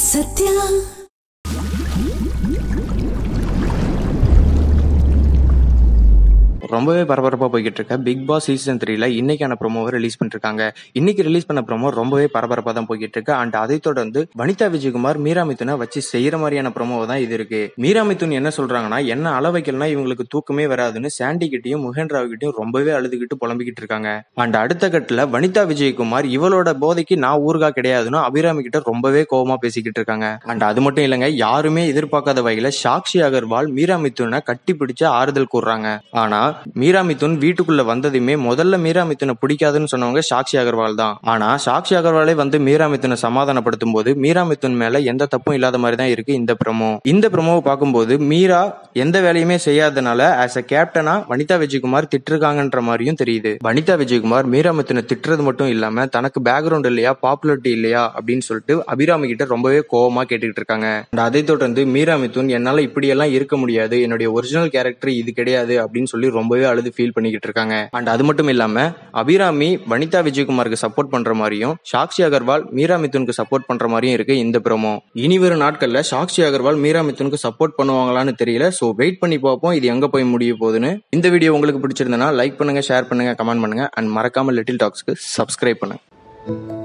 சத்யா ரொம்பவே பரபரப்பா போய்கிட்டு இருக்க பிக் பாஸ் சீசன் த்ரீல இன்னைக்கான ப்ரோமோவை ரிலீஸ் பண்ணிருக்காங்க இன்னைக்கு ரிலீஸ் பண்ண ப்ரோமோ ரொம்பவே பரபரப்பா தான் போய்கிட்டு இருக்கு அண்ட் அதை தொடர்ந்து வனிதா விஜயகுமார் மீரா மிதுனை வச்சு செய்யற மாதிரியான ப்ரோமோவை தான் இது இருக்கு மீரா மிதுன் என்ன சொல்றாங்கன்னா என்ன அள வைக்கலனா இவங்களுக்கு தூக்கமே வராதுன்னு சாண்டி கிட்டயும் முகன் ராவ் கிட்டயும் ரொம்பவே அழுதுகிட்டு புலம்பிக்கிட்டு இருக்காங்க அண்ட் அடுத்த கட்டத்துல வனிதா விஜயகுமார் இவளோட போதைக்கு நான் ஊர்கா கிடையாதுன்னு அபிராமி கிட்ட ரொம்பவே கோவமா பேசிக்கிட்டு இருக்காங்க அண்ட் அது மட்டும் இல்லைங்க யாருமே எதிர்பார்க்காத வகையில சாக்ஷி அகர்வால் மீரா மிதுனை கட்டி பிடிச்சு ஆறுதல் கூறுறாங்க ஆனா மீரா மிதுன் வீட்டுக்குள்ள வந்ததுமே முதல்ல மீரா மிதுனை பிடிக்காதுன்னு சொன்னவங்க சாக்ஷி அகர்வால் தான் ஆனா சாக்ஷி அகர்வாலே வந்து மீரா மிதுனை சமாதானப்படுத்தும் போது மீரா மிதுன் மேல எந்த தப்பும் இல்லாத மாதிரி தான் இருக்கு இந்த ப்ரமோ இந்த ப்ரமோவை பார்க்கும்போது மீரா எந்த வேலையுமே செய்யாதனால ஆஸ் அ கேப்டனா வனிதா விஜயகுமார் திட்டிருக்காங்கன்ற மாதிரியும் தெரியுது வனிதா விஜயகுமார் மீரா மிதுனை திட்டுறது மட்டும் இல்லாம தனக்கு பேக்ரவுண்ட் இல்லையா பாப்புலாரிட்டி இல்லையா அப்படின்னு சொல்லிட்டு அபிராமி கிட்ட ரொம்பவே கோவமா கேட்டுக்கிட்டு இருக்காங்க And அதை தொடர்ந்து மீரா மிதுன் என்னால இப்படியெல்லாம் இருக்க முடியாது என்னுடைய ஒரிஜினல் கேரக்டர் இது கிடையாது அப்படின்னு சொல்லி ரொம்பவே அழுது ஃபீல் பண்ணிக்கிட்டு இருக்காங்க அண்ட் அது மட்டும் இல்லாம அபிராமி வனிதா விஜயகுமாருக்கு சப்போர்ட் பண்ற மாதிரியும் சாக்ஷி அகர்வால் மீரா மிதுனுக்கு சப்போர்ட் பண்ற மாதிரியும் இருக்கு இந்த ப்ரோமோ இனி வரும் நாட்கள்ல சாக்ஷி அகர்வால் மீரா மிதுனுக்கு சப்போர்ட் பண்ணுவாங்களான்னு தெரியல சோ வெயிட் பண்ணி பார்ப்போம் இது எங்க போய் முடிய போகுதுன்னு இந்த வீடியோ உங்களுக்கு பிடிச்சிருந்தனா லைக் பண்ணுங்க ஷேர் பண்ணுங்க கமெண்ட் பண்ணுங்க அண்ட் மறக்காம லிட்டில் டாக்ஸ்க்கு சப்ஸ்கிரைப் பண்ணுங்க